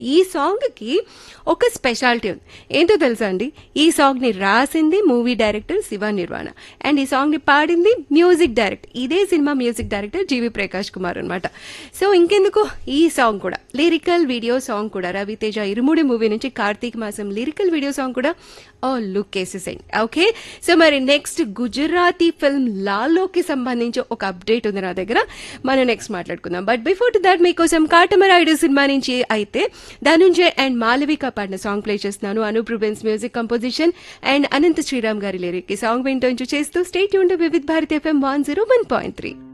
ఈ సాంగ్కి ఒక స్పెషాలిటీ ఉంది ఏంటో తెలుసా అండి ఈ సాంగ్ని రాసింది movie director Shiva Nirvana and ఈ సాంగ్ని పాడింది మ్యూజిక్ డైరెక్టర్ ఇదే సినిమా music director G V Prakash Kumar అనమాట సో ఇంకెందుకు ఈ సాంగ్ కూడా లిరికల్ వీడియో సాంగ్ కూడా రవితేజ ఇరుముడి మూవీ నుంచి కార్తీక్ మాసం లిరికల్ వీడియో సాంగ్ కూడా ఓ లుక్ వేసేసేయండి ఓకే సో మరి నెక్స్ట్ గుజరాతీ ఫిల్మ్ లాలోకి సంబంధించి ఒక అప్డేట్ ఉంది నా దగ్గర మనం నెక్స్ట్ మాట్లాడుకుందాం బట్ బిఫోర్ టు దాట్ మీకోసం కాటమరాయుడు సినిమా నుంచి అయితే ధనుంజయ్ అండ్ మాలవిక పాడిన సాంగ్ ప్లే చేస్తున్నాను Anup Rubens music composition and Ananta Sriram గారి లిరిక్ ఈ సాంగ్ వింటూ చేస్తూ స్టేట్ యూన్ Vividh Bharati FM one zero one point three